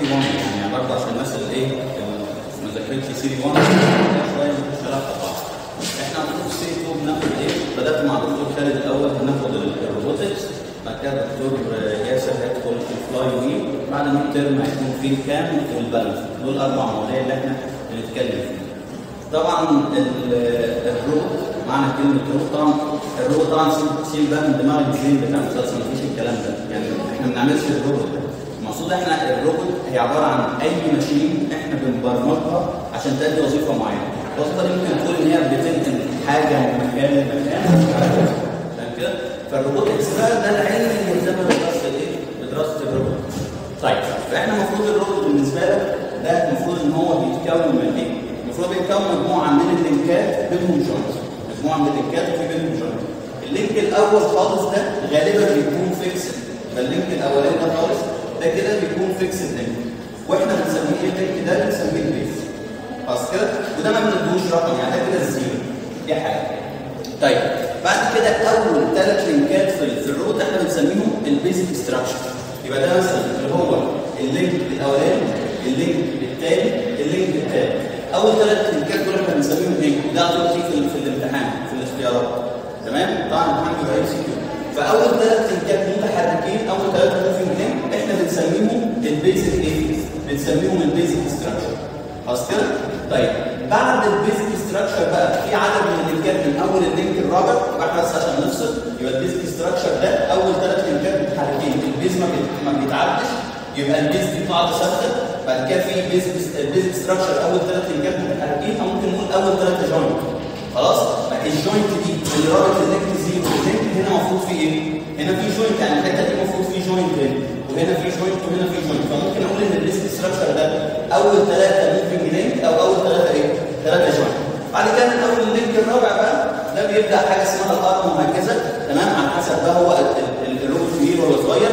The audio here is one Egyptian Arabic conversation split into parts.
سي 1 يعني برضه عشان الناس اللي ايه اللي ما ذاكرتش سي 1 شويه مش علاقه ببعض احنا عندنا في سي 2 بناخد ايه بدات مع الدكتور خالد الاول بناخد الروبوتكس بعد كده الدكتور ياسر هيدخل في الفلاي ويل بعد الميد ترم هيكون في الكام والبالانس دول اربع مواضيع اللي احنا بنتكلم فيهم طبعا ال- الروبوت معنى كلمه روبوت طبعا الروبوت طبعا سيب- سيب بقى من دماغ الديزاين بتاع المسلسل مفيش الكلام ده يعني احنا ما بنعملش الروبوت ده المقصود احنا الروبوت هي عباره عن اي ماشين احنا بنبرمجها عشان تأدي وظيفه معينه الوظيفه دي ممكن تقول ان هي بتنقل حاجه من مكان لمكان فاهم كده فالروبوتكس بقى ده العلم اللي يلزمه بدراسه الايه بدراسه الروبوت طيب فاحنا المفروض الروبوت بالنسبه لك ده المفروض ان هو بيتكون من ايه المفروض بيتكون مجموعه من اللينكات بينهم جوينت مجموعه من اللينكات وفي بينهم جوينت اللينك الاول خالص ده غالبا بيكون فيكسد فاللينك الاولاني ده خالص ده كده بيكون فيكسد لينك واحنا بنسميه اللينك ده بنسميه البيس خلاص كده وده ما بندوش رقم يعني ده كده الزيرو دي حاجه طيب بعد كده اول ثلاث لينكات في في الروت احنا بنسميهم البيزك ستراكشر يبقى ده مثلا اللي هو اللينك الاولاني اللينك الثاني اللينك الثالث اول ثلاث لينكات دول احنا بنسميهم ايه؟ ده هتقول في في الامتحان في الاختيارات تمام؟ طبعا الامتحان بيبقى ام سي كيو فاول ثلاث لينكات متحركين اول ثلاث موفينج لينك احنا بنسميهم البيزك ايه؟ بنسميهم البيزك ستراكشر خلاص كده؟ طيب بعد البيزك ستراكشر بقى في عدد من اللينكات من اول اللينك الرابع واحنا بس عشان نفصل يبقى البيزك ستراكشر ده اول ثلاث لينكات متحركين البيز ما بيت- ما بيتعدش يبقى البيز دي قاعده ثابته بعد كده في بيز البيزك ستراكشر اول ثلاث لينكات متحركين او ممكن نقول اول ثلاثه جوينت خلاص بقى الجوينت دي اللي رابط اللينك زيرو واللينك هنا المفروض في ايه؟ هنا في جوينت يعني الحته دي المفروض في جوينت هنا وهنا في جوينت وهنا في جوينت فممكن اقول ان البيزك ستراكشر ده اول ثلاثه ممكن لينك او اول ثلاثه ايه؟ ثلاثه جوينت بعد كده من اول اللينك الرابع بقى ده بيبدا حاجه اسمها الارم وهكذا تمام على حسب بقى هو ال- ال- الروبوت كبير ولا صغير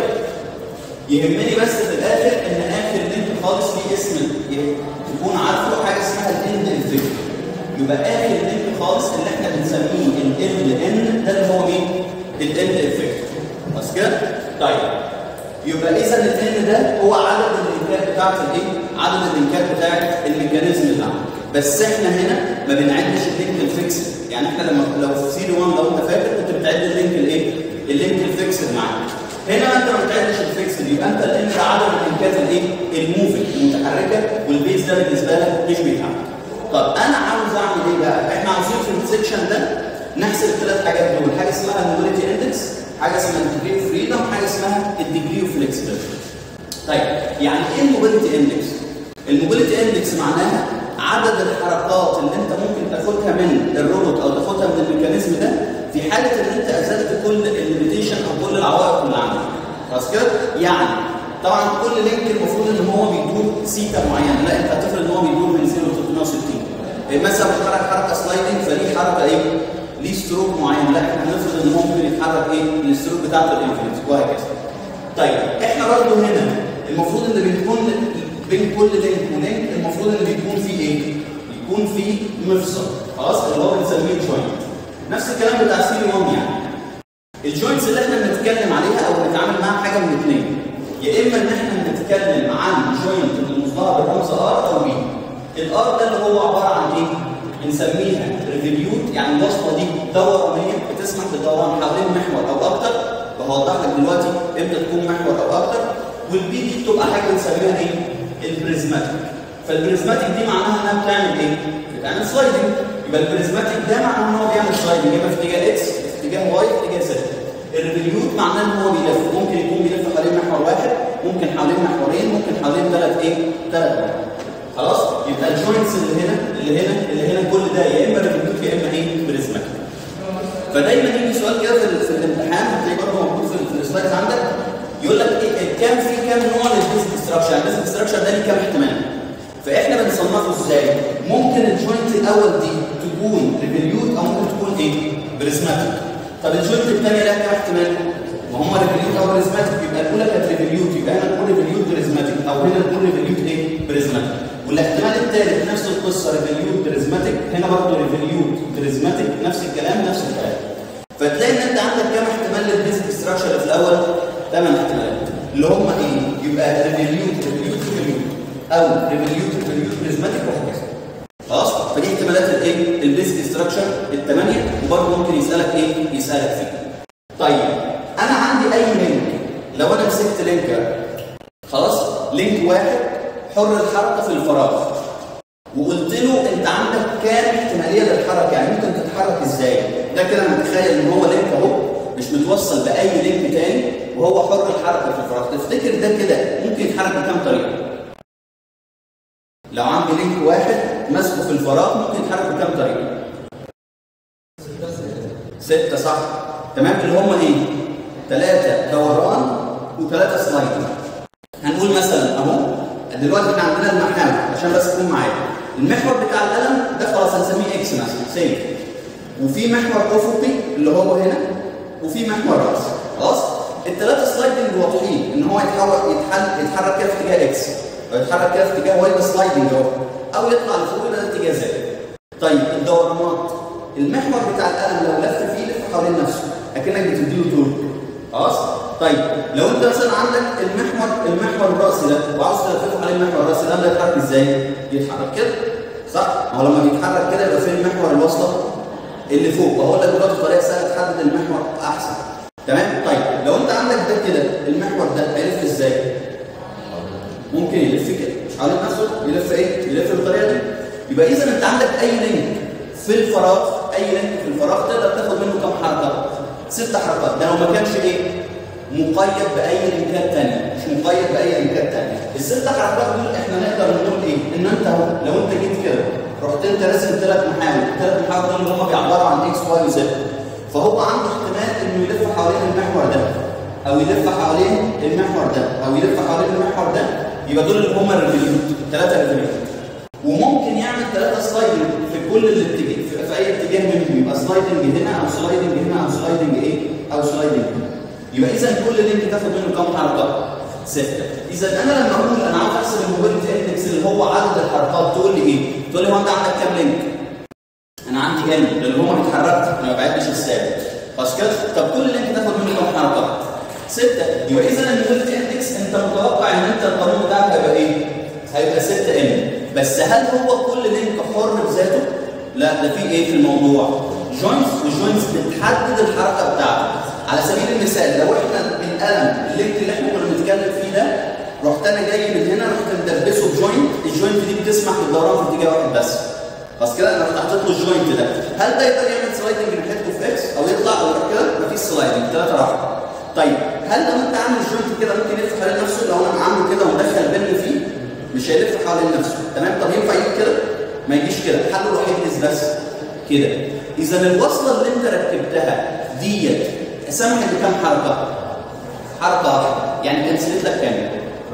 يهمني بس في الاخر ان اخر لينك خالص فيه اسم ي- تكون عارفه حاجه اسمها الاند افكت يبقى اخر لينك خالص اللي احنا بنسميه ال ان ده اللي هو مين؟ الاند افكت بس كده؟ طيب يبقى اذا الان ده هو عدد اللينكات بتاعت الايه؟ عدد اللينكات بتاعت الميكانيزم اللي عندك بس احنا هنا ما بنعدش اللينك الفيكسد يعني احنا لما لو في سيري 1 لو انت فاكر كنت بتعد اللينك الايه؟ اللينك الفيكسد معاك هنا انت ما بتعدش الفيكسد يبقى انت الان ده عدد اللينكات الايه؟ الموفنج المتحركه والبيز ده بالنسبه لك مش بيتحرك طب انا عاوز اعمل ايه بقى؟ احنا عاوزين في السكشن ده نحسب الثلاث حاجات دول حاجه اسمها الموبيليتي اندكس حاجه اسمها الديجري اوف فريدم حاجه اسمها الديجري اوف فلكسبيليتي طيب يعني ايه الموبيليتي اندكس الموبيليتي اندكس معناها عدد الحركات اللي انت ممكن تاخدها من الروبوت او تاخدها من الميكانيزم ده في حاله ان انت ازلت كل الليميتيشن او كل العوائق اللي عندك خلاص كده يعني طبعا كل لينك المفروض ان هو بيدور سيتا معينه لا انت هتفرض ان هو بيدور من 0 ل 360 إيه مثلا بتحرك حركه سلايدنج فليه حركه ايه؟ ليه ستروك معين لا احنا هنفرض ان هو ممكن يتحرك ايه؟ الستروك بتاعته الانفينيت وهكذا طيب احنا برضه هنا المفروض ان بيكون بين كل لينك ولينك المفروض ان بيكون في ايه؟ يكون في مفصل خلاص اللي هو بنسميه جوينت نفس الكلام بتاع سيري 1 يعني الجوينتس اللي احنا بنتكلم عليها او بنتعامل معاها حاجه من اثنين يا اما ان احنا بنتكلم عن جوينت اللي مصدرها بالرمز ار او بي الار ده اللي هو عباره عن ايه؟ بنسميها ريفيليوت يعني الوصفه دي دورانيه بتسمح بالدوران حوالين محور او اكتر وهوضح لك دلوقتي امتى تكون محور او اكتر والبي دي بتبقى حاجه بنسميها ايه؟ البريزماتيك فالبريزماتيك دي معناها انها بتعمل ايه؟ بتعمل سلايدنج يبقى البريزماتيك ده معناه ان هو بيعمل سلايدنج يبقى في اتجاه اكس في اتجاه واي في اتجاه زد الريفيليوت معناه ان هو بيلف ممكن يكون بيلف حوالين محور واحد ممكن حوالين محورين ممكن حوالين ثلاث ايه؟ ثلاث محور خلاص يبقى الجوينتس اللي هنا اللي هنا اللي هنا كل ده يا اما ريفيليوت يا اما ايه؟ بريزماتيك فدايما يجي سؤال كده في, في الامتحان هتلاقيه برضه موجود في, في السلايدز عندك يقول لك ايه كام في كام نوع للبيزك ستراكشر يعني البيزك ستراكشر ده ليه كام احتمال فاحنا بنصنفه ازاي ممكن الجوينت الاول دي تكون ريفيليوت او ممكن تكون ايه بريزماتيك طب الجوينت الثانيه لها كام احتمال ما هم ريفيليوت او بريزماتيك يبقى الاولى كانت ريفيليوت يبقى هنا نقول ريفيليوت بريزماتيك او هنا نقول ريفيليوت ايه بريزماتيك والاحتمال الثالث نفس القصه ريفيليوت بريزماتيك هنا برضه ريفيليوت بريزماتيك نفس الكلام نفس الكلام فتلاقي ان انت عندك كام احتمال للبيزك ستراكشر في الاول؟ ثمان احتمالات اللي هم ايه؟ يبقى ريفيليوت ريفيليوت ريفيليوت او ريفوليوت ريفوليوت بريزماتيك وهكذا خلاص فدي احتمالات الايه البيزك ستراكشر الثمانيه وبرضه ممكن يسالك ايه يسالك فيه طيب انا عندي اي لينك لو انا مسكت لينك خلاص لينك واحد حر الحركه في الفراغ وقلت له انت عندك كام احتماليه للحركه يعني ممكن تتحرك ازاي ده كده انا متخيل ان هو لينك اهو مش متوصل باي لينك تاني وهو حر الحركه في الفراغ تفتكر ده كده ممكن يتحرك بكام طريقه لو عندي لينك واحد ماسكه في الفراغ ممكن يتحرك بكام طريقه ستة صح تمام اللي هم ايه ثلاثة دوران وثلاثة سلايدر هنقول مثلا اهو دلوقتي احنا عندنا المحاور عشان بس تكون معايا المحور بتاع القلم ده خلاص هنسميه اكس مثلا سيف وفي محور افقي اللي هو هنا وفي محور راس خلاص الثلاثه سلايدنج واضحين ان هو يتحول يتحل يتحرك كده في اتجاه اكس او يتحرك كده في اتجاه واي سلايدنج اهو او يطلع لفوق يبقى ده اتجاه زد طيب الدورانات المحور بتاع القلم لو لف فيه يلف حوالين نفسه اكنك بتديله تورك خلاص طيب لو انت مثلا عندك المحور المحور الراسي ده وعاوز تلففه على المحور الراسي ده ده يتحرك ازاي؟ يتحرك كده صح؟ ما هو لما بيتحرك كده يبقى فين المحور الوسطى اللي فوق وهقول لك دلوقتي طريقه سهله تحدد المحور احسن تمام؟ طيب لو انت عندك ده كده المحور ده هيلف ازاي؟ ممكن يلف كده مش حوالين نفسه يلف ايه؟ يلف بالطريقه دي يبقى اذا انت عندك اي لينك في الفراغ اي لينك في الفراغ تقدر تاخد منه كام حركه؟ ست حركات ده لو ما كانش ايه؟ مقيد باي لينكات ثانيه مش مقيد باي لينكات ثانيه الست حركات دول احنا نقدر نقول ايه ان انت اهو لو انت جيت كده رحت انت راسم ثلاث محاور الثلاث محاور دول اللي هم بيعبروا عن اكس واي وزد فهو عنده احتمال انه يلف حوالين المحور ده او يلف حوالين المحور ده او يلف حوالين المحور ده يبقى دول اللي هم الريفوليوت الثلاثه ريفوليوت وممكن يعمل ثلاثه سلايدنج في كل الاتجاه في, في اي اتجاه منهم يبقى سلايدنج هنا او سلايدنج هنا او سلايدنج ايه او سلايدنج هنا يبقى اذا كل لينك تاخد منه كام حركه؟ سته. اذا انا لما اقول انا عاوز احسب الموبيلتي اندكس اللي هو عدد الحركات تقول لي ايه؟ تقول لي هو انت عندك كام لينك؟ انا عندي ان لان هو بيتحرك انا ما بعدش الثابت. خلاص كده؟ طب كل لينك تاخد منه كام حركه؟ سته. يبقى اذا الموبيلتي اندكس انت متوقع ان انت القانون بتاعك هيبقى ايه؟ هيبقى 6 ان. بس هل هو كل لينك حر بذاته؟ لا ده في ايه في الموضوع؟ جوينتس والجوينتس بتحدد الحركه بتاعته. على سبيل المثال لو احنا القلم اللينك اللي احنا كنا بنتكلم فيه ده رحت انا جاي من هنا رحت مدبسه بجوينت الجوينت دي بتسمح بالدوران في اتجاه واحد بس خلاص كده انا رحت حاطط له الجوينت ده هل ده يقدر يعمل سلايدنج ناحيته في اكس او يطلع او يروح كده مفيش سلايدنج ثلاثه راحه طيب هل لو انت عامل جوينت كده ممكن يلف حوالين نفسه لو انا عامله كده ومدخل بن فيه مش هيلف حوالين نفسه تمام طب ينفع يجي كده ما يجيش كده حله الوحيد بس كده اذا الوصله اللي انت ركبتها ديت سمحت بكم حركة؟ حركة واحدة يعني كنسلت لك كام؟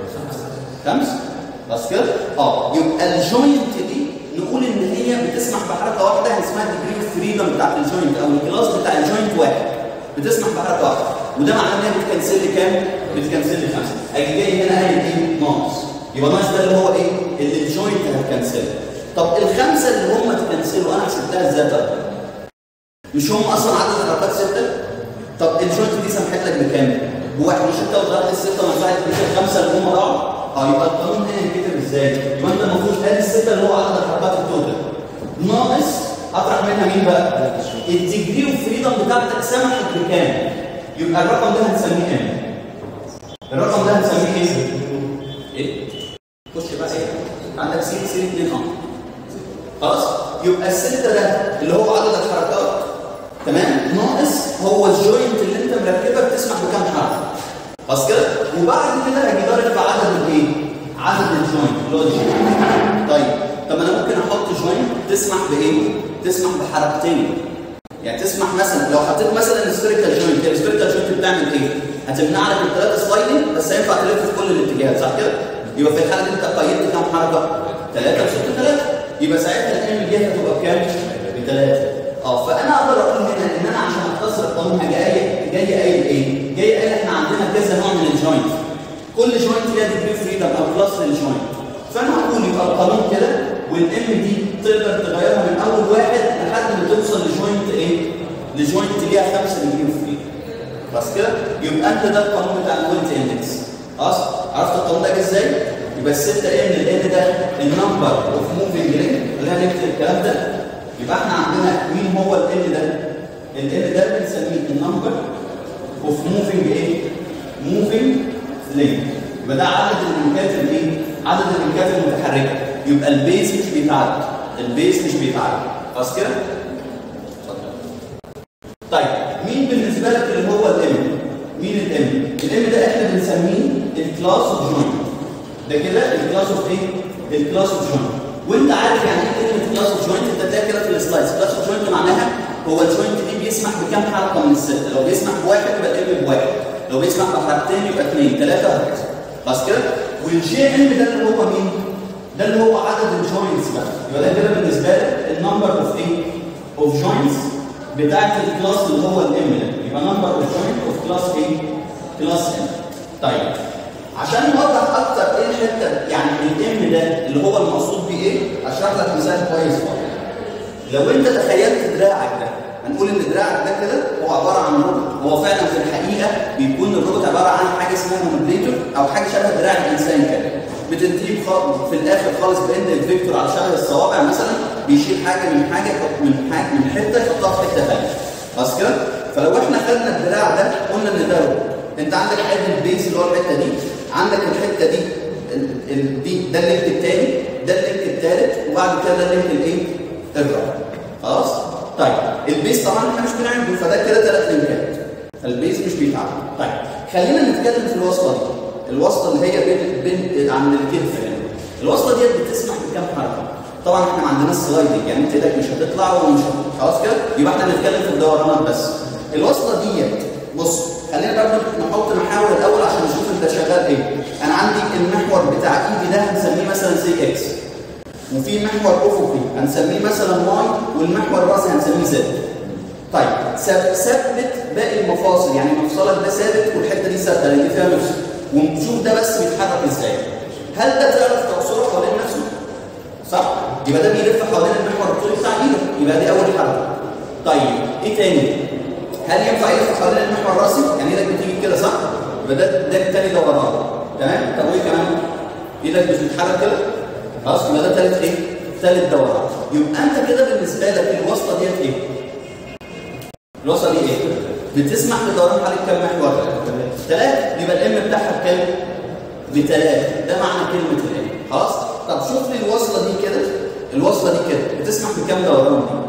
خمس بس كده؟ اه يبقى الجوينت دي نقول ان هي بتسمح بحركة واحدة اسمها ديجري اوف فريدم بتاعت الجوينت او الكلاس بتاع الجوينت واحد بتسمح بحركة واحدة وده معناه ان هي بتكنسل لي كام؟ بتكنسل لي خمسة اجي جاي هنا قايل ايه؟ ناقص يبقى ناقص ده اللي هو ايه؟ اللي الجوينت هتكنسله طب الخمسة اللي هم تكنسلوا انا حسبتها ازاي طب؟ مش هم اصلا عدد الحركات ستة؟ طب الجوينت دي سمحت لك بكام؟ بواحد مش انت وضعت السته مساحه الخمسه اللي هم راحوا؟ اه يبقى القانون هنا يتكتب ازاي؟ يبقى انت المفروض ادي السته اللي هو عدد الحركات التوتال ناقص اطرح منها مين بقى؟ الديجري اوف فريدم بتاعتك سمحت بكام؟ يبقى الرقم ده هنسميه ايه؟ الرقم ده هنسميه ايه؟ ايه؟ خش بقى ايه؟ عندك سي سي 2 اه خلاص؟ يبقى السته ده اللي هو عدد الحركات تمام ناقص هو الجوينت اللي انت مركبها بتسمح بكام حركه خلاص كده وبعد كده هاجي ضارب في عدد الايه عدد الجوينت اللي هو الجوينت طيب طب انا ممكن احط جوينت تسمح بايه تسمح بحركتين يعني تسمح مثلا لو حطيت مثلا السفيريكال جوينت السفيريكال جوينت بتعمل ايه هتمنع لك الثلاثه سلايدنج بس هينفع تلف في كل الاتجاهات صح كده يبقى في الحاله دي انت قيدت كام حركه ثلاثه وست ثلاثه يبقى ساعتها الام دي هتبقى بكام بثلاثه اه فانا اقدر اقول هنا ان انا عشان اختصر القانون جاي جاي قايل ايه؟ جاي قايل احنا عندنا كذا نوع من الجوينت كل جوينت ليها ديجري فريدم او كلاس للجوينت فانا هقول يبقى القانون كده والام دي تقدر تغيرها من اول واحد لحد ما توصل لجوينت ايه؟ لجوينت ليها خمسه ديجري فريدم بس كده يبقى انت ده القانون بتاع الكواليتي اندكس خلاص عرفت القانون ده جه ازاي؟ يبقى الستة ان الان ده النمبر اوف موفينج لينك خلينا نكتب الكلام ده يبقى احنا عندنا مين هو الان ده؟ الان ده بنسميه النمبر اوف موفينج ايه؟ موفينج لينك يبقى ده عدد اللينكات الايه؟ عدد اللينكات المتحركه يبقى البيس مش بيتعدى البيس مش بيتعدى خلاص كده؟ طيب مين بالنسبه لك اللي هو الام؟ مين الام؟ الام ده احنا بنسميه الكلاس اوف جوينت ده كده الكلاس اوف ايه؟ الكلاس اوف جوينت وانت عارف يعني ايه كلمه كلاس اوف جوينت انت تلاقي كده في السلايدز كلاس اوف جوينت معناها هو الجوينت دي بيسمح بكام حركه من السته لو بيسمح بواحد يبقى الام بواحد لو بيسمح بحركتين يبقى اثنين ثلاثه وهكذا خلاص كده؟ والجي ام ده اللي هو مين؟ ده اللي هو عدد الجوينتس بقى يبقى ده كده بالنسبه لك النمبر اوف ايه؟ اوف جوينتس بتاعت الكلاس اللي هو الام ده يبقى نمبر اوف جوينت اوف كلاس ايه؟ كلاس ام طيب عشان نوضح اكتر ايه الحته يعني الام ده اللي هو المقصود بيه ايه؟ اشرح لك مثال كويس خالص لو انت تخيلت دراعك ده هنقول ان دراعك ده كده هو عباره عن روبوت هو فعلا في الحقيقه بيكون الروبوت عباره عن حاجه اسمها مانيبيليتور او حاجه شبه دراع الانسان كده بتنتهي في الاخر خالص بان الفيكتور على شبه الصوابع مثلا بيشيل حاجه من حاجه من حاجه من حته يحطها في حته ثانيه خلاص كده فلو احنا خدنا الدراع ده قلنا ان ده روبوت انت عندك حته البيز اللي هو الحته دي عندك الحته دي ال ال دي ده اللينك الثاني ده اللينك الثالث وبعد كده ده اللينك الايه الرابع خلاص طيب البيز طبعا احنا مش بنعمله فده كده ثلاث لينكات البيز مش بيتعمل طيب خلينا نتكلم في الوصله دي الوصله اللي هي بين بين عند الكتف هنا الوصله دي بتسمح بكام حركه طبعا احنا ما عندناش سلايدنج يعني انت ايدك مش هتطلع ومش هتطلع. خلاص كده يبقى احنا بنتكلم في الدورانات بس الوصله ديت بص خلينا برضه نحط محاور الاول عشان نشوف انت شغال ايه انا عندي المحور بتاع ايدي ده هنسميه مثلا سي اكس وفي محور افقي هنسميه مثلا واي والمحور الراسي هنسميه زد طيب ثبت باقي المفاصل يعني مفصلك ده ثابت والحته دي ثابته لان دي فيها مفصل ونشوف ده بس بيتحرك ازاي هل ده تعرف تعصره حوالين نفسه صح يبقى ده بيلف حوالين المحور الطولي بتاع ايدك يبقى دي اول حركه طيب ايه تاني هل ينفع يلف حوالين المحور الراسي يعني ايدك بتيجي كده صح يبقى ده ده تاني دوران تمام طب وايه كمان ايدك مش بتتحرك كده خلاص يبقى ده ثالث ايه ثالث دوران يبقى انت كده بالنسبه لك الوصله ديت ايه الوصله دي ايه بتسمح بدوران حوالين كام محور ثلاثه يبقى الام بتاعها بكام بثلاثه ده معنى كلمه الام خلاص طب شوف لي الوصله دي كده الوصله دي كده بتسمح بكام دوران دي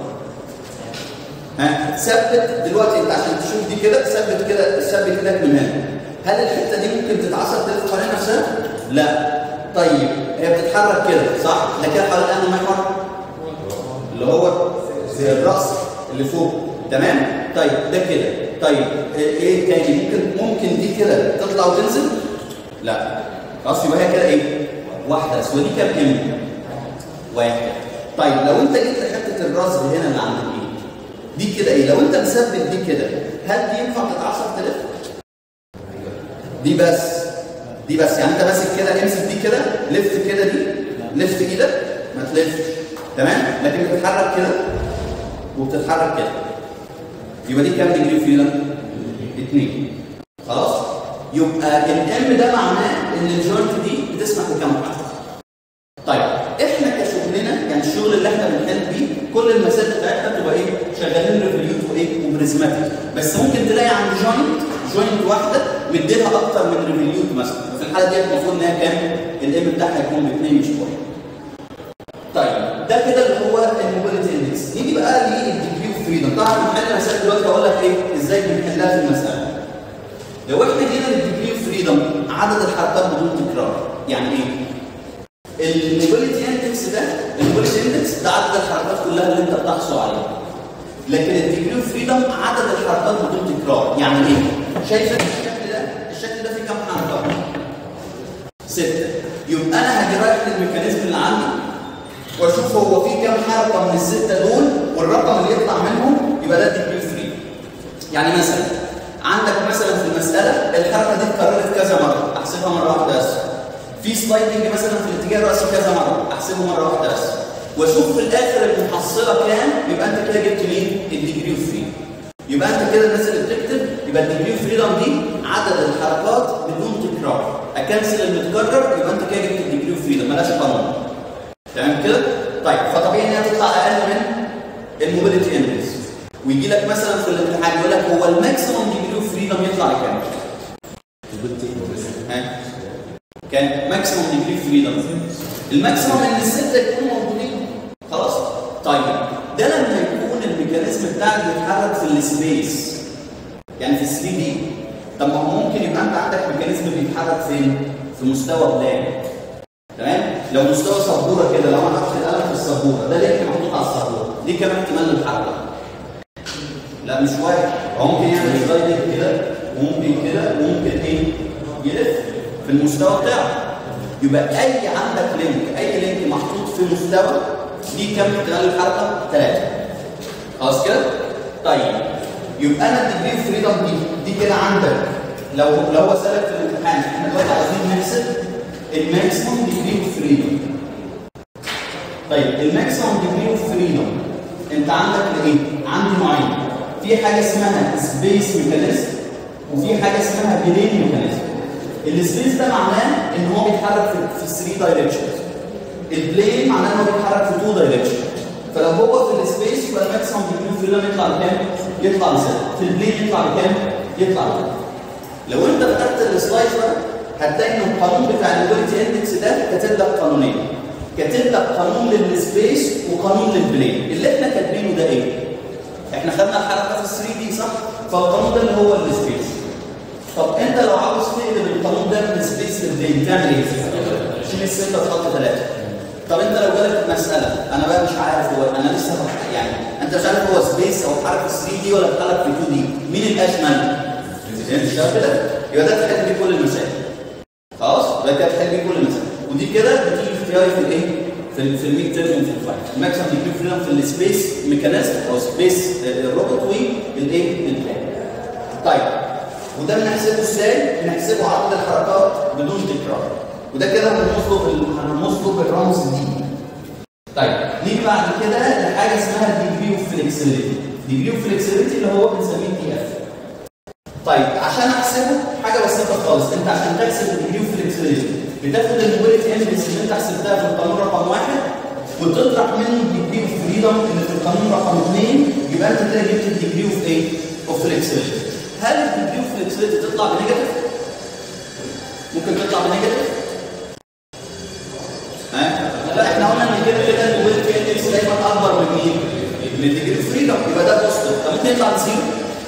ها ثبت دلوقتي انت عشان تشوف دي كده ثبت كده ثبت ايدك من هنا هل الحته دي ممكن تتعصر تلف حوالين نفسها لا طيب هي بتتحرك كده صح ده كده حوالين انهي محور اللي هو زي الراس اللي فوق تمام طيب ده كده طيب ايه تاني ممكن ممكن دي كده تطلع وتنزل لا خلاص يبقى هي كده ايه واحده بس ودي كام ام واحد طيب لو انت جيت لحته الراس هنا اللي عند الايد دي كده ايه لو انت مثبت دي كده هل دي ينفع تتعصر تلف دي بس دي بس يعني انت ماسك كده امسك دي كده لف كده دي لف ايدك ما تلفش تمام لكن بتتحرك كده وبتتحرك كده يبقى دي كام ديجري فريدم؟ اثنين خلاص يبقى الام ده معناه ان الجوينت دي بتسمح بكام حركه طيب احنا كشغلنا يعني الشغل اللي احنا بنحل بيه كل المسائل بتاعتنا بتبقى ايه شغالين ريفوليوت وايه وبريزماتيك بس ممكن تلاقي عند جوينت جوينت واحده مديلها اكتر من ريفوليوت مثلا في الحاله دي المفروض ان هي كام الام بتاعها يكون باثنين مش واحد طيب ده كده اللي هو الموبيليتي اندكس نيجي بقى للديجري اوف فريدم طبعا بنحل مسائل دلوقتي هقول لك ايه ازاي بنحلها في المساله لو احنا جينا للديجري اوف فريدم عدد الحركات بدون تكرار يعني ايه الموبيليتي اندكس ده الموبيليتي اندكس ده عدد الحركات كلها اللي انت بتحصل عليها لكن الديجري اوف فريدم عدد الحركات بدون تكرار يعني ايه شايف الشكل ده الشكل ده فيه كام حركه سته يبقى انا هاجي رايح للميكانيزم اللي عندي واشوف هو في كام حركه من السته دول والرقم اللي يطلع منهم يبقى ده الديجري اوف فريدم يعني مثلا عندك مثلا في المساله الحركه دي اتكررت كذا مره احسبها مره واحده بس في سلايدنج مثلا في الاتجاه الراسي كذا مره احسبه مره واحده بس واشوف في الاخر المحصله كام يبقى انت كده جبت مين الديجري اوف فريدم يبقى انت كده الناس اللي بتكتب يبقى الديجري اوف فريدم دي عدد الحركات بدون تكرار اكنسل المتكرر يبقى انت كده جبت الديجري ملهاش قانون تمام كده؟ طيب فطبيعي انها تطلع اقل من الموبيليتي اندكس ويجي لك مثلا في الامتحان يقول لك هو الماكسيموم ديجري اوف فريدم يطلع لكام؟ ها؟ كان ماكسيموم ديجري فريدم الماكسيموم ان السته يكونوا موجودين خلاص؟ طيب ده لما يكون الميكانيزم بتاعك بيتحرك في السبيس يعني في 3 دي طب ما هو ممكن يبقى انت عندك ميكانيزم بيتحرك فين؟ في مستوى بلان تمام؟ لو مستوى سبوره كده لو انا حاطط القلم في السبوره ده ليه محطوط على السبوره؟ ليه كمان احتمال للحركه؟ لا مش واحد هو ممكن يعمل سلايدنج كده وممكن كده وممكن ايه؟ يلف في المستوى بتاعه يبقى اي عندك لينك اي لينك محطوط في مستوى ليه كام احتمال للحركه؟ ثلاثه خلاص كده؟ طيب يبقى انا الديجري فريدم دي دي كده عندك لو لو هو سالك في الامتحان احنا دلوقتي عايزين نحسب الماكسيموم ديجري اوف فريدم طيب الماكسيموم ديجري اوف فريدم انت عندك ايه؟ عندي نوعين في حاجه اسمها سبيس ميكانيزم وفي حاجه اسمها بلين ميكانيزم السبيس ده معناه ان هو بيتحرك في 3 دايركشنز البلين معناه ان هو بيتحرك في 2 دايركشن فلو هو في السبيس يبقى الماكسيموم ديجري اوف فريدم يطلع لكام؟ يطلع لزيرو في البلين يطلع لكام؟ يطلع لكام لو انت فتحت السلايد ده هتلاقي ان القانون بتاع الموبيليتي اندكس ده كاتب لك قانونين كاتب لك قانون للسبيس وقانون للبلين اللي احنا كاتبينه ده ايه؟ احنا خدنا الحلقه في 3 دي صح؟ فالقانون ده اللي هو السبيس طب انت لو عاوز تقلب القانون ده من السبيس للبلين تعمل ايه؟ شيل السته تحط ثلاثه طب انت لو جالك مساله انا بقى مش عارف هو انا لسه يعني انت مش عارف هو سبيس او اتحرك في 3 دي ولا اتحرك في 2 دي مين الاشمل؟ انت شايف كده؟ يبقى ده تحل بيه كل المسائل خلاص؟ يبقى كده تحل بيه كل المسائل ودي كده بتيجي اختياري في الايه؟ في ال في الميد تيرم في الفاينل الماكسيمم ديجري فريدم في السبيس ميكانيزم او سبيس الروبوت والايه؟ البلان طيب وده بنحسبه ازاي؟ بنحسبه عدد الحركات بدون تكرار وده كده هنرمز له هنرمز له بالرمز دي طيب نيجي بعد كده لحاجه اسمها ديجري اوف فليكسبيليتي ديجري اوف فليكسبيليتي اللي هو بنسميه دي اف طيب عشان احسبه حاجه بسيطه خالص انت عشان تحسب الديجري اوف فليكسبيليتي بتاخد الموبيليتي اندكس اللي انت حسبتها في القانون رقم واحد وتطرح منه الديجري اوف فريدم اللي في القانون رقم اثنين يبقى انت كده جبت الديجري اوف ايه؟ اوف فليكسبيليتي هل الديجري اوف فليكسبيليتي تطلع بنيجاتيف؟ ممكن تطلع بنيجاتيف؟ ها؟ لا احنا قلنا ان كده كده الموبيليتي اندكس دايما اكبر من مين؟ من الديجري اوف فريدم يبقى ده بوزيتيف طب ممكن يطلع بزيرو؟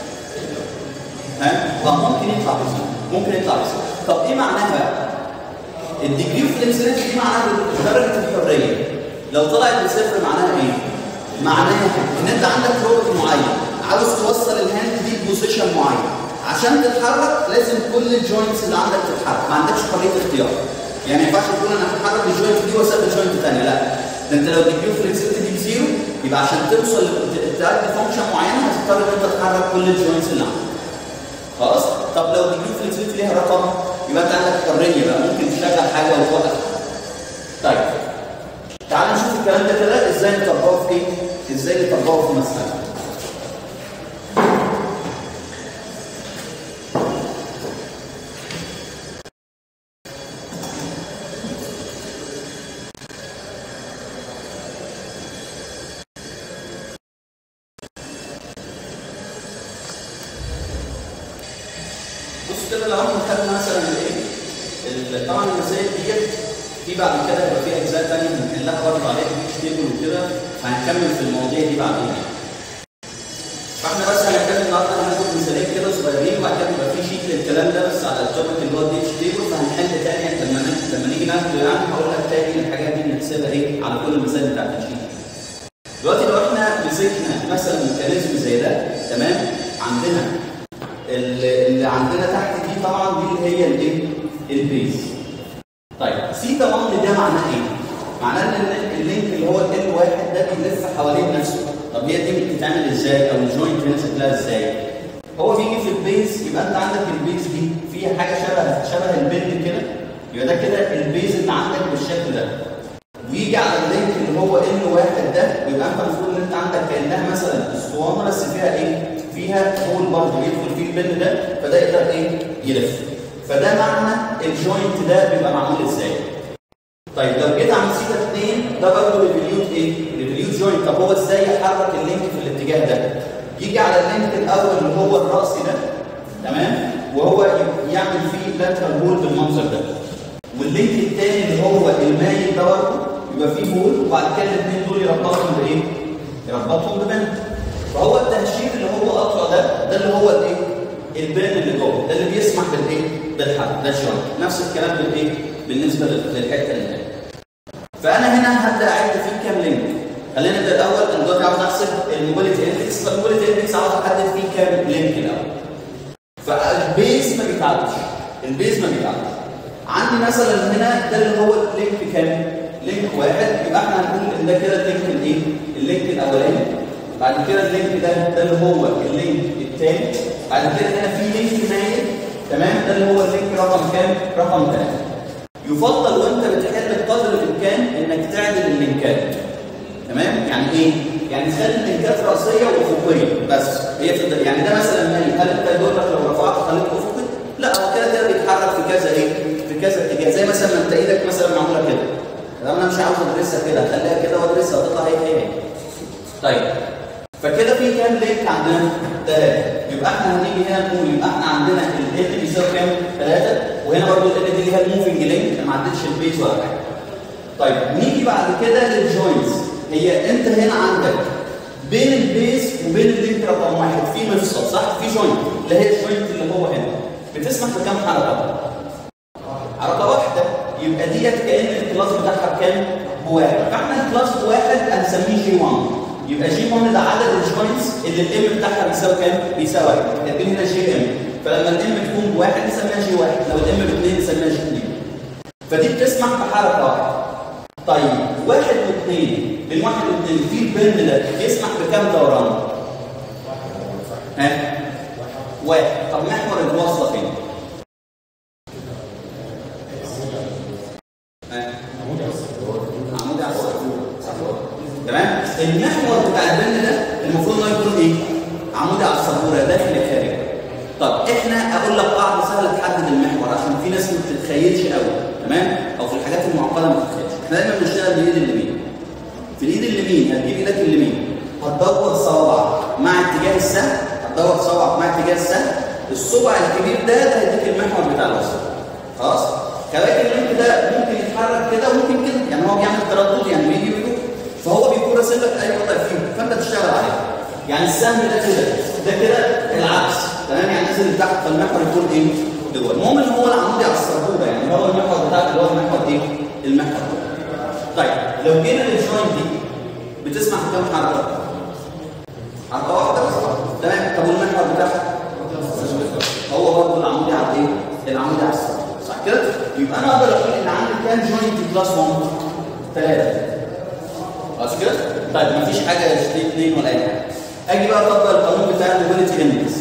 ها؟ اه ممكن يطلع بزيرو ممكن يطلع بزيرو طب ايه معناها بقى؟ الديجري اوف فليكسبيليتي دي معناها درجه الحريه لو طلعت بصفر معناها ايه؟ معناها ان انت عندك روبوت معين عاوز توصل الهاند دي بوزيشن معين عشان تتحرك لازم كل الجوينتس اللي عندك تتحرك ما عندكش حريه اختيار يعني ما ينفعش تقول انا هتحرك الجوينت دي واسيب الجوينت الثانيه لا ده انت لو الديجري اوف فليكسبيليتي دي بزيرو يبقى عشان توصل تأدي فانكشن معينه هتضطر ان انت تحرك كل الجوينتس اللي عندك خلاص طب لو الديجري اوف فليكسبيليتي ليها رقم يبقى انت عندك حريه بقى ممكن تشغل حاجه وتوقف طيب تعال نشوف الكلام ده كده ازاي نطبقه في ايه؟ ازاي نطبقه في مسألة. بص كده لو احنا خدنا مثلا الايه؟ ال- طبعا المسائل ديت في بعد كده هيبقى في اجزاء ثانيه بنحلها برضه عليها بيتش تيبل وكده فهنكمل في المواضيع دي بعدين فاحنا بس هنتكلم النهارده هناخد مثالين كده صغيرين وبعد كده يبقى في شيت للكلام ده بس على التوبيك اللي هو الديتش تيبل فهنحل تاني لما ن- لما نيجي ناخده يعني هقول لك تاني الحاجات دي بنحسبها ايه على كل المسائل بتاعت الشيت دلوقتي لو احنا مسكنا مثلا ميكانيزم زي ده تمام عندنا اللي اللي عندنا تحت دي طبعا دي اللي هي الايه؟ البيز طيب سيتا 1 ده معناه ايه؟ معناه ان ال- اللينك اللي هو ال واحد ده بيلف حوالين نفسه طب هي دي بتتعمل ازاي او الجوينت هنا شكلها ازاي؟ هو بيجي في البيز يبقى انت عندك البيز دي فيها حاجه شبه شبه البند كده يبقى ده كده البيز اللي عندك بالشكل ده ويجي على اللينك اللي هو ال واحد ده يبقى انت المفروض ان انت عندك كانها مثلا اسطوانه بس فيها ايه؟ فيها هول برضه يدخل فيه البند ده فده يقدر ايه؟ يلف فده معنى الجوينت ده بيبقى معمول ازاي؟ طيب لو جيت عند سيتا 2 ده برضه ريفوليوت ايه؟ ريفوليوت جوينت طب هو ازاي يحرك اللينك في الاتجاه ده؟ يجي على اللينك الاول اللي هو الراسي ده تمام؟ وهو يعمل فيه لاترال هول بالمنظر ده واللينك الثاني اللي هو المايل ده برضه يبقى فيه هول وبعد كده الاثنين دول يربطهم بايه؟ يربطهم ببند فهو التهشير اللي هو قطع ده ده اللي هو الايه؟ البان اللي جوه ده اللي بيسمح بالايه؟ بالحركه ده الجوينت نفس الكلام بالايه؟ بالنسبه للحته اللي هنا فانا هنا هبدا اعد فيه كام لينك خلينا نبدا الاول انا دلوقتي عاوز احسب الموبيليتي اندكس فالموبيليتي اندكس عاوز احدد فيه كام لينك الاول فالبيز ما بيتعدش البيز ما بيتعدش عندي مثلا هنا ده اللي هو اللينك كام لينك واحد يبقى احنا هنقول ان ده كده اللينك الايه اللينك الاولاني بعد كده اللينك ده ده اللي هو اللينك الثاني بعد كده هنا في لينك مايل تمام ده اللي هو اللينك رقم كام رقم 3 يفضل وانت بتحل بقدر الامكان انك تعدل اللينكات تمام يعني ايه يعني تخلي اللينكات راسيه وافقيه بس هي في يعني ده مثلا مالي هل انت دورك لو رفعت خليته افقي لا هو كده كده بيتحرك في كذا ايه في كذا اتجاه زي مثلا ما انت ايدك مثلا معموله كده لو انا مش عاوز ادرسها كده خليها كده وادرسها تطلع هي هي طيب فكده في كام لينك عندنا؟ ثلاثة يبقى احنا هنيجي هنا نقول يبقى احنا عندنا ال بيساوي كام؟ ثلاثة وهنا برضه ال دي ليها الموفنج لينك ما عدتش البيز ولا حاجة. طيب نيجي بعد كده للجوينتس هي انت هنا عندك بين البيز وبين اللينك رقم واحد في مفصل صح؟ في جوينت اللي هي الجوينت اللي هو هنا بتسمح بكام حركة؟ حركة واحدة يبقى ديت كأن الكلاس بتاعها بكام؟ بواحد فاحنا الكلاس بواحد هنسميه جي 1 يبقى جي 1 ده عدد الجوينتس اللي الام بتاعها بيساوي كام؟ بيساوي واحد كاتبين هنا جي ام فلما الام تكون بواحد نسميها جي واحد لو الام باثنين نسميها جي اثنين فدي بتسمح بحركه واحده طيب واحد واثنين بين واحد واثنين في البند ده يسمح بكام دوران؟ ها؟ واحد طب محور الوصله فين؟ ها؟ عمودي على السطح تمام المحور بتاع البند ده المفروض انه يكون ايه عمودي على السبوره داخل خارج طب احنا اقول لك قاعده سهله تحدد المحور عشان في ناس ما بتتخيلش قوي تمام او في الحاجات المعقده ما بتتخيلش احنا دايما بنشتغل بالايد اليمين في الايد اليمين هتجيب ايدك اليمين هتدور صوابعك مع اتجاه السهم هتدور صوابعك مع اتجاه السهم الصبع الكبير ده ده هيديك المحور بتاع الوسط خلاص كذلك اللينك ده ممكن يتحرك كده وممكن كده يعني هو بيعمل تردد يعني بيجي ويروح فهو بيكون راسل لك اي وضع فيه فانت تشتغل عليه يعني السهم ده كده ده كده العكس تمام يعني نازل لتحت فالمحور يكون ايه جوه المهم ان هو العمودي على السبوره يعني هو المحور بتاعك اللي هو المحور ايه المحور طيب لو جينا للجوينت دي بتسمع كام حركه حركه واحده بس تمام طب والمحور بتاعها هو برضه العمودي على ايه العمودي على السبوره صح كده يبقى انا اقدر اقول ان عندي كام جوينت كلاس 1 ثلاثه خلاص كده؟ طيب مفيش حاجه اشتري اثنين ولا اي حاجه. اجي بقى اطبق القانون بتاع الموبيليتي اندكس.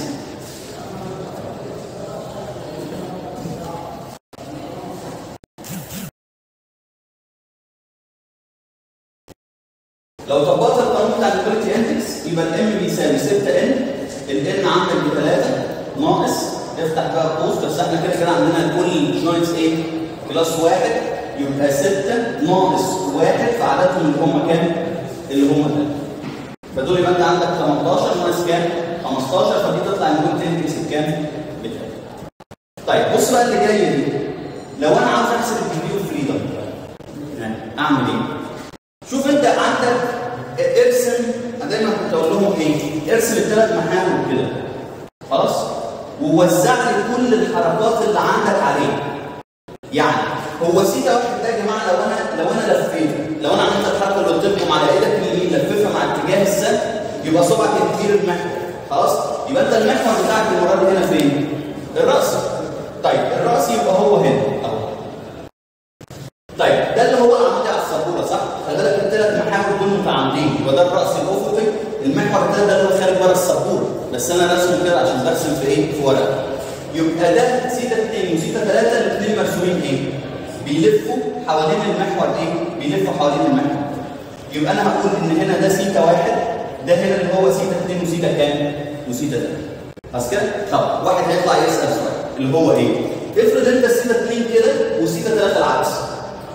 لو طبقت القانون بتاع الموبيليتي اندكس يبقى الام بيساوي 6 ان الان عندك بثلاثه ناقص افتح بقى قوس بس احنا كده كده عندنا كل جوينتس ايه؟ كلاس واحد يبقى 6 ناقص واحد فعددهم اللي هم كام؟ اللي هم ده فدول يبقى انت عندك 18 ناقص كام؟ 15 فدي تطلع الموجود تندكس بكام؟ بكام؟ طيب بص بقى اللي جاي دي لو انا عاوز احسب الديجري اوف فريدم يعني اعمل ايه؟ شوف انت عندك ارسم انا دايما كنت اقول لهم ايه؟ ارسم الثلاث محاور كده خلاص؟ ووزع لي كل الحركات اللي عندك عليه يعني هو سيتا واحد ده يا جماعه لو انا لو انا لفيته لو انا عملت الحركه اللي قلت لكم على ايدك اليمين لففها مع اتجاه السهم يبقى صبعك كتير المحور خلاص يبقى انت المحور بتاعك المره دي هنا فين؟ الراس طيب الراس يبقى هو هنا اهو طيب ده اللي هو العمودي على السبوره صح؟ خلي بالك الثلاث محاور دول متعامدين يبقى ده الراس الافقي المحور ده ده اللي هو خارج بره السبوره بس انا راسمه كده عشان برسم في ايه؟ في ورقه يبقى ده سيتا 2 وسيتا 3 الاثنين مرسومين ايه؟ بيلفوا حوالين المحور ايه؟ بيلفوا حوالين المحور. يبقى انا هقول ان هنا ده سيتا واحد ده هنا اللي هو سيتا 2 وسيتا كام؟ وسيتا 3. خلاص كده؟ طب واحد هيطلع يسال سؤال اللي هو ايه؟ افرض انت سيتا 2 كده وسيتا 3 العكس.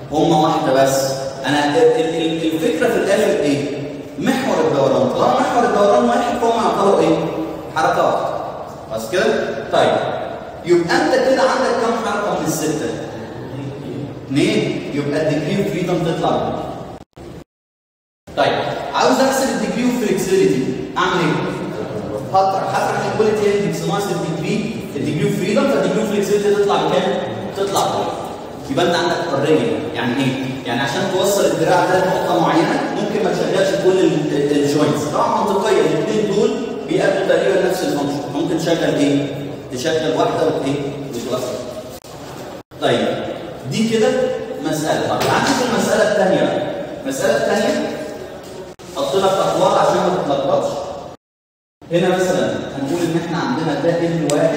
هما واحده بس انا ال- ال- ال- الفكره في الاخر ايه محور الدوران طالما محور الدوران واحد فهم يعتبروا ايه حركه واحده بس كده طيب يبقى انت كده عندك كام حركه من السته اثنين يبقى الديجري اوف فريدم تطلع منه طيب عاوز احسب الديجري اوف فلكسبيليتي اعمل ايه هطرح هطرح الكواليتي اندكس ناقص الديجري الديجري اوف فريدم فالديجري اوف فلكسبيليتي تطلع بكام تطلع فوق يبقى انت عندك حريه يعني ايه يعني عشان توصل الدراع ده لنقطه معينه ممكن ما تشغلش كل الجوينتس طبعا منطقيه الاثنين دول بيقابلوا تقريبا نفس الفانكشن ممكن تشغل ايه تشغل واحده وايه وتوصل طيب دي كده مساله طب عندي في المساله الثانيه المساله الثانيه حطينا في اطوال عشان ما تتلخبطش هنا مثلا هنقول ان احنا عندنا ده ال واحد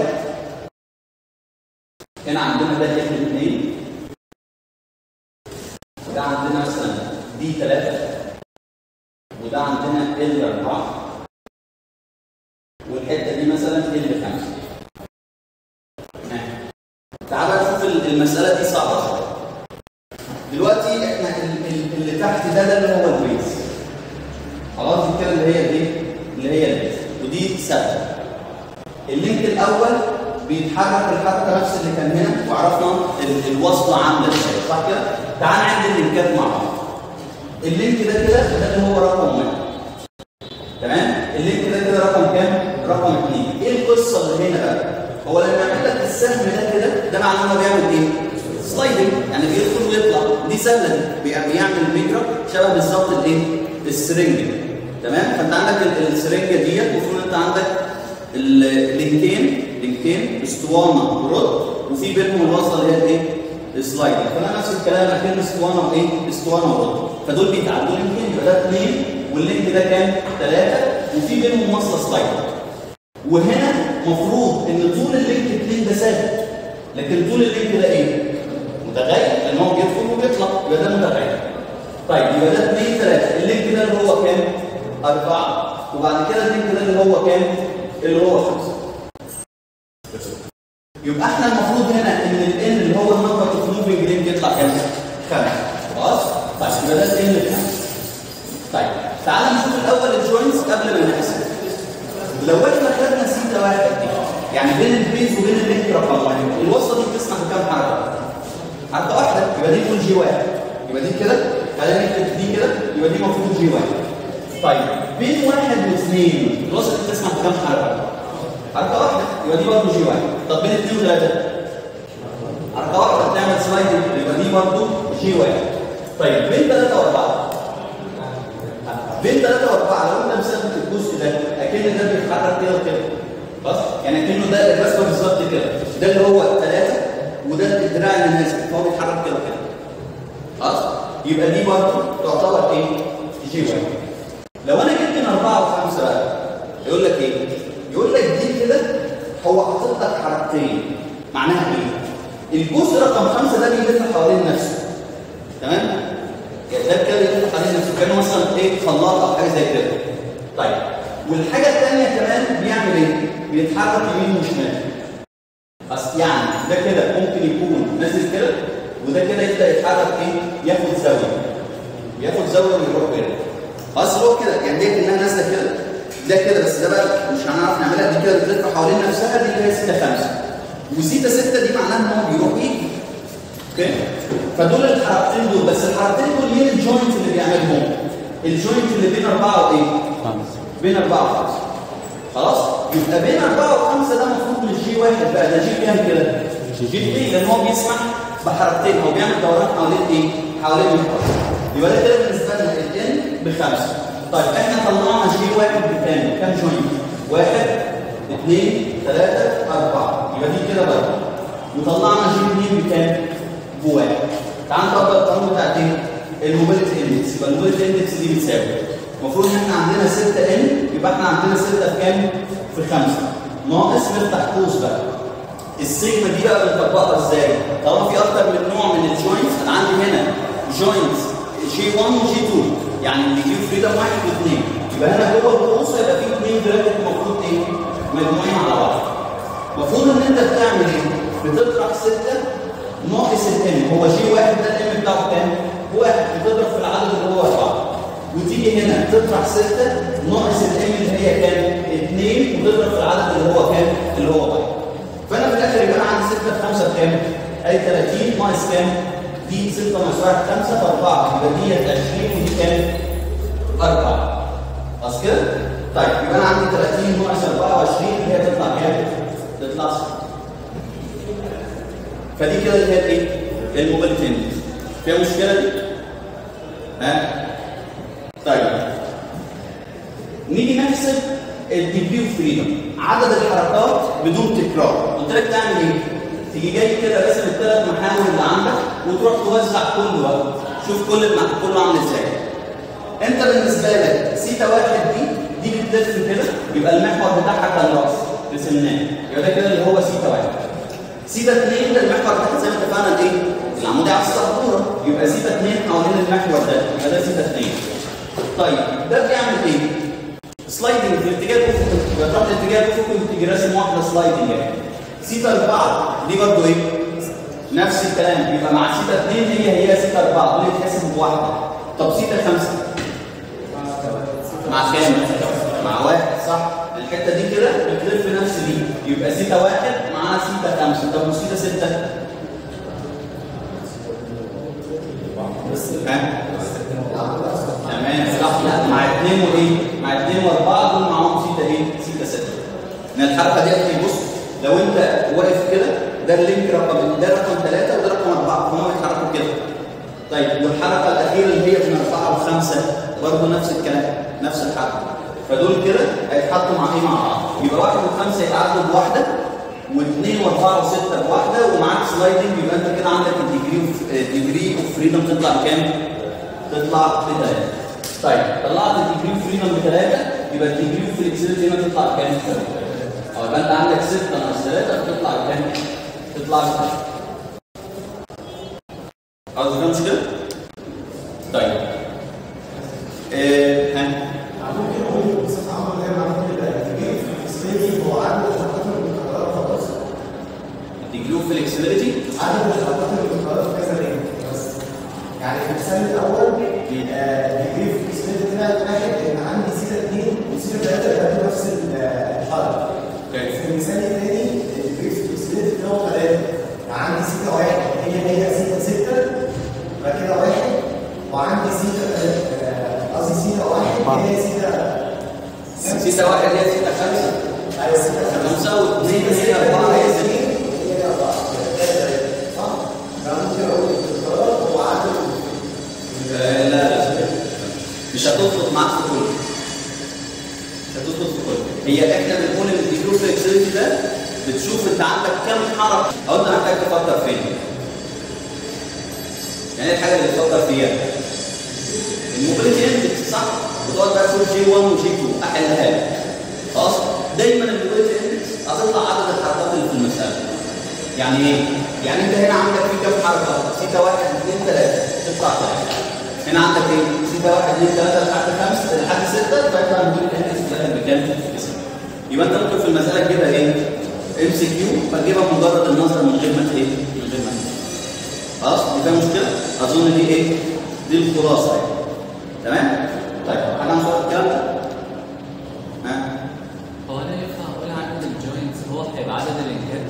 هنا عندنا ده ال اثنين وده عندنا مثلا دي ثلاثة وده عندنا ال أربعة والحتة دي مثلا ال خمسة تعال نشوف ال- المسألة دي صعبة شوية دلوقتي احنا ال- ال- اللي تحت ده ده اللي هو البيز خلاص دي كده اللي هي الايه؟ اللي هي البيز ودي ثابتة اللينك الأول بيتحرك الحركة نفس اللي كان هنا وعرفنا ال- الوصلة عاملة ازاي صح كده؟ تعال نعد اللينكات مع بعض اللينك ده كده ده اللي هو رقم واحد تمام؟ اللينك ده كده رقم كام؟ رقم اثنين ايه القصة اللي هنا بقى؟ هو لما يعمل لك السهم ده كده ده معناه ان هو بيعمل ايه؟ سلايدنج يعني بيدخل ويطلع دي سهله دي بي- بيعمل ميجرا شبه بالظبط الايه؟ السرنجه تمام؟ فانت عندك ال- السرنجه ديت المفروض انت عندك اللينكين لينكين اسطوانه ورد وفي بينهم الوصله اللي هي الايه؟ السلايدنج فانا نفس الكلام اكن اسطوانه وايه؟ اسطوانه ورد فدول بيتعدوا لينكين يبقى ده اثنين واللينك ده كام؟ ثلاثه وفي بينهم وصله سلايدنج وهنا مفروض ان طول اللينك 2 ده ثابت لكن طول اللينك ده ايه؟ متغير لان هو بيدخل وبيطلع يبقى ده متغير. طيب يبقى ده 2 3 اللينك ده اللي هو كام؟ 4 وبعد كده اللينك ده اللي هو كام؟ اللي هو 5 يبقى احنا المفروض هنا ان الان اللي هو النمبر اوف موفينج لينك يطلع كام؟ 5 خلاص؟ طيب يبقى ده الان الخامس. طيب تعال نشوف الاول الجوينتس قبل ما نحسب. لو احنا خدنا سيتا واحد دي يعني بين البيز وبين اللينك رقم واحد الوصله دي بتسمح بكام حركه؟ حركه واحده يبقى دي نقول جي واحد يبقى دي كده خلينا نكتب دي كده يبقى دي المفروض جي واحد طيب بين واحد واثنين الوصله دي بتسمح بكام حركه؟ حركه واحده يبقى دي برضه جي واحد طب بين اثنين وثلاثه حركه واحده بتعمل سلايد يبقى دي برضه جي واحد طيب بين ثلاثه واربعه بين 3 و4 لو انت مثبت الجزء ده اكن ده بيتحرك كده وكده خلاص يعني اكنه ده الرسمه بالظبط كده ده اللي هو 3 وده الدراع اللي نازل فهو بيتحرك كده وكده خلاص يبقى دي برضه تعتبر ايه؟ جي واحد لو انا جبت من 4 و5 بقى يقول لك ايه؟ يقول لك دي كده هو حاطط لك حركتين معناها ايه؟ الجزء رقم 5 ده بيلف حوالين نفسه تمام؟ يعني ده كده يلف حوالين نفسه كانه مثلا ايه خلاط او حاجه زي كده. طيب والحاجه الثانيه كمان بيعمل ايه؟ بيتحرك يمين وشمال. بس يعني ده كده ممكن يكون نازل كده وده كده يبدا يتحرك ايه؟ ياخد زاويه. ياخد زاويه ويروح كده. خلاص هو كده يعني دي كانها نازله كده ده كده بس ده بقى مش هنعرف نعملها دي كده بتلف حوالين نفسها دي اللي هي 6 5 وسيتا 6 دي معناها ان هو بيروح يجي اوكي فدول الحركتين دول بس الحركتين دول مين الجوينت اللي بيعملهم الجوينت اللي بين أربعة وإيه؟ خمسة بين أربعة وخمسة خلاص يبقى بين أربعة وخمسة ده المفروض مش جي واحد بقى ده جي كام كده؟ جي اثنين لأن هو بيسمح بحركتين هو بيعمل دوران حوالين إيه؟ حوالين المحور يبقى ده كده بالنسبة لنا الإن بخمسة طيب إحنا طلعنا جي واحد بكام؟ كام جوينت؟ واحد اثنين ثلاثة أربعة يبقى دي كده برضه وطلعنا جي اثنين بكام؟ بواحد تعال نطبق القانون بتاع ايه؟ الموبيليتي اندكس يبقى الموبيليتي اندكس دي بتساوي المفروض ان احنا عندنا 6 ان يبقى احنا عندنا 6 في كام؟ في 5 ناقص نفتح قوس بقى السيجما دي بقى بنطبقها ازاي؟ طالما في اكتر من نوع من الجوينتس انا عندي هنا جوينتس جي 1 وجي 2 يعني اللي يجيب فريدم واحد واثنين يبقى هنا جوه القوس هيبقى في اثنين ثلاثه المفروض ايه؟ مجموعين على بعض المفروض ان انت بتعمل ايه؟ بتطرح 6 ناقص الان هو جي واحد ده الام بتاعه كام؟ واحد بتضرب في العدد اللي هو اربعه وتيجي هنا تطرح سته ناقص الام اللي هي كام؟ اثنين وتضرب في العدد اللي هو كام؟ اللي هو واحد فانا في الاخر يبقى انا عندي 6 في 5 بكام؟ اي 30 ناقص كام؟ دي 6 ناقص 1 5 ف 4 يبقى دي 20 ودي كام؟ 4 خلاص كده؟ طيب يبقى انا عندي 30 ناقص 24 اللي هي تطلع كام؟ تطلع 6 فدي كده اللي هي الايه؟ الموبيلتين فيها مشكله دي؟ ها؟ طيب نيجي نحسب الديجري اوف فريدم عدد الحركات بدون تكرار قلت لك تعمل ايه؟ تيجي جاي كده راسم الثلاث محاور اللي عندك وتروح توزع كل وقت شوف كل المح... كله عامل ازاي انت بالنسبه لك سيتا واحد دي دي بتلف كده يبقى المحور بتاعها كان راس رسمناه يبقى ده كده اللي هو سيتا واحد سيتا اثنين ده المحور بتاعها زي ما اتفقنا الايه؟ العمودي على السبوره يبقى سيتا اثنين حوالين المحور ده يبقى ده سيتا اثنين طيب ده بيعمل ايه؟ سلايدنج في الاتجاه الافقي بتروح الاتجاه الافقي وتيجي راسم واحده سلايدنج يعني سيتا 4 دي برضه ايه؟ نفس الكلام يبقى مع سيتا 2 هي هي سيتا 4 دول يتحسبوا بواحده طب سيتا 5 مع كام؟ مع واحد صح الحته دي كده بتلف نفس دي يبقى سيتا واحد مع سيتا 5 طب وسيتا 6 ها؟ تمام صح لا مع اثنين وايه؟ مع اثنين واربعه دول معاهم سيتا ايه؟ سيتا 6 ان الحركه دي بص لو انت واقف كده ده اللينك رقم ده رقم ثلاثه وده رقم اربعه فهم يتحركوا كده. طيب والحركه الاخيره اللي هي من اربعه وخمسه برضه نفس الكلام نفس الحركه. فدول كده هيتحطوا مع ايه مع بعض؟ يبقى واحد وخمسه يتعادلوا بواحده واثنين واربعه وسته بواحده ومعاك سلايدنج يبقى انت كده عندك الديجري اوف الديجري اوف فريدم تطلع بكام؟ تطلع بثلاثه. طيب طلعت الديجري اوف فريدم بثلاثه يبقى الديجري اوف فلكسبيتي هنا تطلع بكام؟ او يبقى انت عندك 6 ناقص 3 بتطلع بكام؟ تطلع بكام؟ خلاص ده مش كده؟ طيب ايه ها ممكن اقول بصفه عامه اللي هي معمول التجريب في الفلكسبيتي هو عدد الحركات المتكرره خلاص الديجري اوف فلكسبيتي عدد الحركات المتكرره في كذا رينج بس يعني في المثال الاول التجريب في الفلكسبيتي طلعت واحد ان عندي سيتا 2 وسيتا 3 بيعملوا نفس الحركه اوكي في المثال الثاني التجريب في الفلكسبيتي طلعوا ثلاثه عندي سيتا واحد هي هي سيتا 6 يبقى كده واحد وعندي سيتا آه، قصدي سيتا واحد هي سيتا سيتا واحد هي سيتا خمسة ايوه سيتا خمسة واثنين هي أربعة هي ستة آه، لا لا مش هتظبط معاك في كله مش هتظبط في كله هي احنا بنقول ان الديجري اوف فلكسبيتي ده بتشوف انت عندك كام حركة او انت محتاج تفكر فين يعني إيه الحاجة اللي تفكر فيها الموبيليتي اندكس صح وتقعد بقى تقول جي 1 وجي 2 احلها لك خلاص دايما الموبيليتي اندكس هتطلع عدد الحركات اللي في المساله يعني ايه؟ يعني انت هنا عندك في كام حركه؟ سيتا 1 2 3 تطلع 3 هنا عندك ايه؟ سيتا 1 2 3 لحد 5 لحد 6 فيطلع الموبيليتي اندكس في الاخر بكام؟ باسم يبقى انت ممكن في المساله تجيبها ايه؟ ام سي كيو فتجيبها بمجرد النظر من غير ما ايه؟ من غير ما خلاص دي فيها مشكله؟ اظن دي ايه؟ دي الخلاصه يعني تمام؟ طيب حاجه عن سؤال الكلام ده؟ ها؟ هو انا ينفع اقول عدد الجوينتس هو هيبقى عدد اللينكات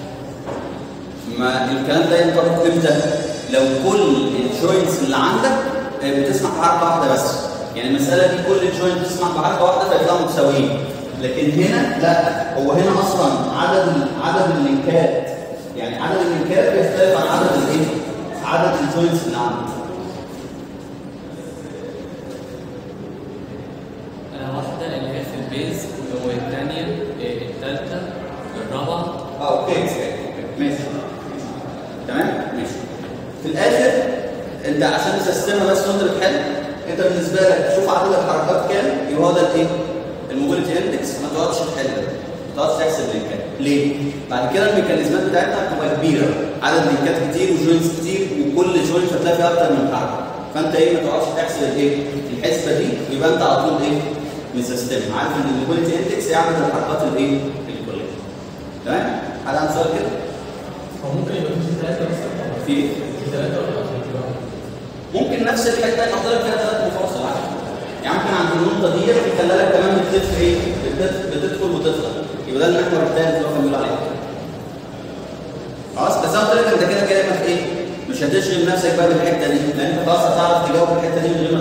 ما الكلام ده ينطبق امتى؟ لو كل الجوينتس اللي عندك آه، بتسمح بحركه واحده بس يعني المساله دي كل الجوينت بتسمح بحركه واحده فيطلعوا متساويين لكن هنا لا هو هنا اصلا عدد عدد اللينكات يعني عدد اللينكات بيختلف عن عدد الايه؟ عدد الجوينتس اللي عندك انا واحده اللي هي في البيز والثانيه الثالثه الرابعه اه اوكي اوكي ماشي تمام ماشي في الاخر انت عشان تسيستمها بس وانت بتحل انت بالنسبه لك شوف عدد الحركات كام يبقى هو ده الايه؟ الموبيليتي اندكس ما تقعدش تحل ما تقعدش تحسب لينكات ليه؟ بعد كده الميكانيزمات بتاعتها بتبقى كبيره عدد لينكات كتير وجوينتس كتير وكل جوينت هتلاقي فيها اكتر من حركه فانت ايه ما تقعدش تحسب الايه؟ الحسبه دي يبقى انت على طول ايه؟ مسيستم عارف ان الموبيليتي اندكس هي عدد الحركات الايه؟ الكليه تمام؟ حد عنده سؤال كده؟ هو ممكن يبقى في ثلاثة مثلا في ايه؟ في ثلاثة ولا في ممكن نفس الحته يحط لك فيها ثلاث مفاصل عادي يعني ممكن عند النقطه دي يخلي لك كمان بتلف ايه بتت- بتدخل وتطلع يبقى ده المحور الثالث اللي هو كان بيقول عليه خلاص بس انا قلت لك انت كده كده في ايه مش هتشغل نفسك بقى بالحته دي لان انت خلاص هتعرف تجاوب الحته دي من غير